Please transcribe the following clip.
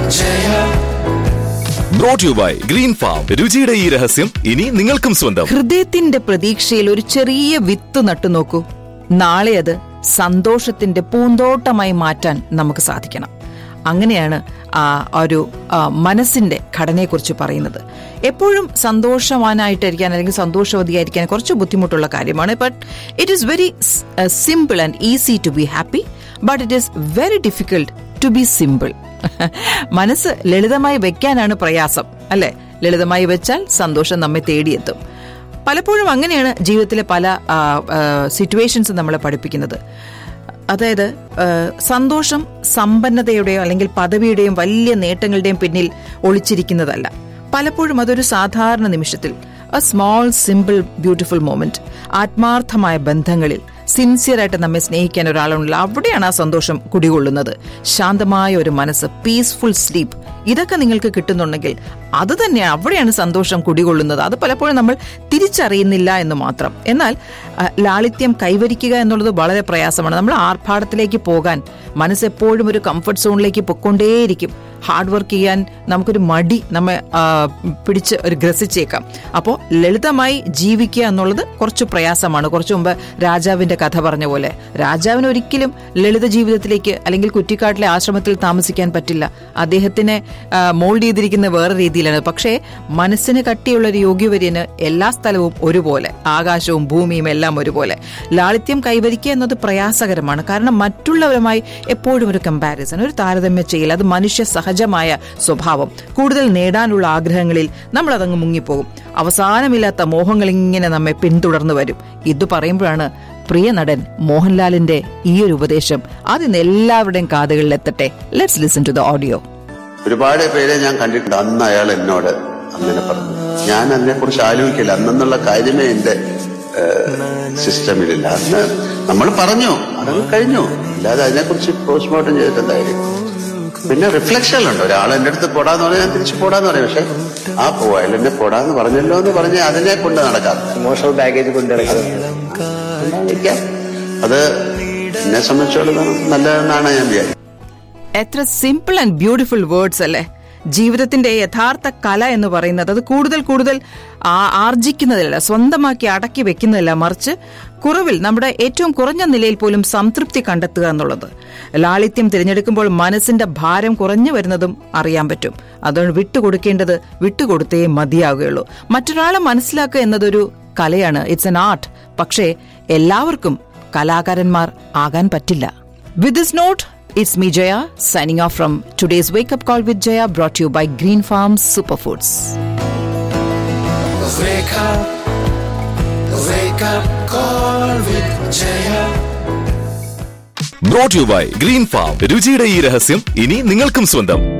Jaya. Brought you by green farm രുചിയുടെ ഈ രഹസ്യം ഇനി നിങ്ങൾക്കും സ്വന്തം ഹൃദയത്തിന്റെ പ്രതീക്ഷയിൽ ഒരു ചെറിയ വിത്ത് നട്ടു നോക്കൂ നാളെ അത് സന്തോഷത്തിന്റെ പൂന്തോട്ടമായി മാറ്റാൻ നമുക്ക് സാധിക്കണം അങ്ങനെയാണ് ആ ഒരു ആ, മനസ്സിന്റെ ഘടനയെക്കുറിച്ച് പറയുന്നത് എപ്പോഴും സന്തോഷവാനായിട്ടിരിക്കാൻ അല്ലെങ്കിൽ സന്തോഷവതിയായിരിക്കാൻ കുറച്ച് ബുദ്ധിമുട്ടുള്ള കാര്യമാണ് but it is very simple and easy to be happy but it is very difficult to be simple മനസ്സ് ലളിതമായി വെക്കാനാണ് പ്രയാസം അല്ലെ ലളിതമായി വെച്ചാൽ സന്തോഷം നമ്മെ തേടിയെത്തും പലപ്പോഴും അങ്ങനെയാണ് ജീവിതത്തിലെ പല സിറ്റുവേഷൻസ് നമ്മളെ പഠിപ്പിക്കുന്നത് അതായത് ആ, സന്തോഷം സമ്പന്നതയുടെയോ അല്ലെങ്കിൽ പദവിയുടെയും വലിയ നേട്ടങ്ങളുടെയും പിന്നിൽ ഒളിച്ചിരിക്കുന്നതല്ല പലപ്പോഴും അതൊരു സാധാരണ നിമിഷത്തിൽ a small simple beautiful moment ആത്മാർത്ഥമായ ബന്ധങ്ങളിൽ സിൻസിയറായിട്ട് നമ്മെ സ്നേഹിക്കാൻ ഒരാളുണ്ടല്ലോ അവിടെയാണ് ആ സന്തോഷം കുടികൊള്ളുന്നത് ശാന്തമായ ഒരു മനസ്സ് പീസ്ഫുൾ സ്ലീപ്പ് ഇതൊക്കെ നിങ്ങൾക്ക് കിട്ടുന്നുണ്ടെങ്കിൽ അത് തന്നെയാണ് അവിടെയാണ് സന്തോഷം കുടികൊള്ളുന്നത് അത് പലപ്പോഴും നമ്മൾ തിരിച്ചറിയുന്നില്ല എന്ന് മാത്രം എന്നാൽ ആ, ലാളിത്യം കൈവരിക്കുക എന്നുള്ളത് വളരെ പ്രയാസമാണ് നമ്മൾ ആർഭാടത്തിലേക്ക് പോകാൻ മനസ്സെപ്പോഴും ഒരു കംഫർട്ട് സോണിലേക്ക് പൊക്കൊണ്ടേയിരിക്കും ഹാർഡ് വർക്ക് ചെയ്യാൻ നമുക്കൊരു മടി നമ്മെ ആ, പിടിച്ച് ഒരു ഗ്രസിച്ചേക്കാം അപ്പോൾ ലളിതമായി ജീവിക്കുക എന്നുള്ളത് കുറച്ച് പ്രയാസമാണ് കുറച്ചു മുമ്പ് രാജാവിന്റെ കഥ പറഞ്ഞ പോലെ രാജാവിന് ഒരിക്കലും ലളിത ജീവിതത്തിലേക്ക് അല്ലെങ്കിൽ കുറ്റിക്കാട്ടിലെ ആശ്രമത്തിൽ താമസിക്കാൻ പറ്റില്ല അദ്ദേഹത്തിനെ മോൾഡ് ചെയ്തിരിക്കുന്ന വേറെ രീതിയിലാണ് പക്ഷേ മനസ്സിന് കട്ടിയുള്ള ഒരു യോഗ്യവര്യന് എല്ലാ സ്ഥലവും ഒരുപോലെ ആകാശവും ഭൂമിയും എല്ലാം ഒരുപോലെ ലാളിത്യം കൈവരിക്കുക എന്നത് പ്രയാസകരമാണ് കാരണം മറ്റുള്ളവരുമായി എപ്പോഴും ഒരു കമ്പാരിസൺ ഒരു താരതമ്യം ചെയ്യൽ അത് മനുഷ്യ സഹജമായ സ്വഭാവം കൂടുതൽ നേടാനുള്ള ആഗ്രഹങ്ങളിൽ നമ്മൾ അതങ്ങ് മുങ്ങിപ്പോകും അവസാനമില്ലാത്ത മോഹങ്ങൾ ഇങ്ങനെ നമ്മെ പിന്തുടർന്നു വരും ഇത് പറയുമ്പോഴാണ് പ്രിയ നടൻ മോഹൻലാലിന്റെ ഈ ഒരു ഉപദേശം അതിന്ന് എല്ലാവരുടെയും കാതുകളിൽ എത്തട്ടെ let's listen to the audio ഒരുപാട് പേരെ ഞാൻ കണ്ടിട്ടുണ്ട് അന്ന് അയാൾ എന്നോട് അങ്ങനെ പറഞ്ഞു ഞാൻ അതിനെ കുറിച്ച് ആലോചിക്കില്ല അന്നെന്നുള്ള കാര്യമേ എന്റെ സിസ്റ്റമിലില്ല അന്ന് നമ്മൾ പറഞ്ഞു അതങ്ങ് കഴിഞ്ഞു അല്ലാതെ അതിനെക്കുറിച്ച് പോസ്റ്റ്മോർട്ടം ചെയ്തിട്ട് എന്തായാലും പിന്നെ റിഫ്ലക്ഷനിലുണ്ട് ഒരാൾ എന്റെ അടുത്ത് പോടാന്ന് പറഞ്ഞാൽ ഞാൻ തിരിച്ചു പോടാന്ന് പറയും പക്ഷെ ആ പോവാ അയാൾ എന്നെ പോടാന്ന് പറഞ്ഞല്ലോ എന്ന് പറഞ്ഞ് അതിനെ കൊണ്ട് നടക്കാം ഇമോഷണൽ ബാഗേജ് കൊണ്ട് നടക്കുന്നത് ഉണ്ടായിരിക്കാം. അത് എന്നെ സംബന്ധിച്ചോളം നല്ലതെന്നാണ് ഞാൻ വിചാരിക്കുന്നത് എത്ര സിമ്പിൾ ആൻഡ് ബ്യൂട്ടിഫുൾ വേർഡ്സ് അല്ലേ ജീവിതത്തിന്റെ യഥാർത്ഥ കല എന്ന് പറയുന്നത് അത് കൂടുതൽ കൂടുതൽ ആ- ആർജിക്കുന്നതല്ല സ്വന്തമാക്കി അടക്കി വെക്കുന്നതല്ല മറിച്ച് കുറവിൽ നമ്മുടെ ഏറ്റവും കുറഞ്ഞ നിലയിൽ പോലും സംതൃപ്തി കണ്ടെത്തുക എന്നുള്ളത് ലാളിത്യം തിരഞ്ഞെടുക്കുമ്പോൾ മനസ്സിന്റെ ഭാരം കുറഞ്ഞു വരുന്നതും അറിയാൻ പറ്റും അതുകൊണ്ട് വിട്ടുകൊടുക്കേണ്ടത് വിട്ടുകൊടുത്തേ മതിയാവുകയുള്ളൂ മറ്റൊരാളെ മനസ്സിലാക്കുക എന്നതൊരു കലയാണ് ഇറ്റ്സ് എൻ ആർട്ട് പക്ഷേ എല്ലാവർക്കും കലാകാരന്മാർ ആകാൻ പറ്റില്ല With this note, it's me Jaya signing off from today's Wake Up Call with Jaya brought to you by Green Farm Superfoods. Wake up, wake up, call with Jaya. Brought you by green farm രുചിയുടെ ഈ രഹസ്യം ഇനി നിങ്ങൾക്കും സ്വന്തം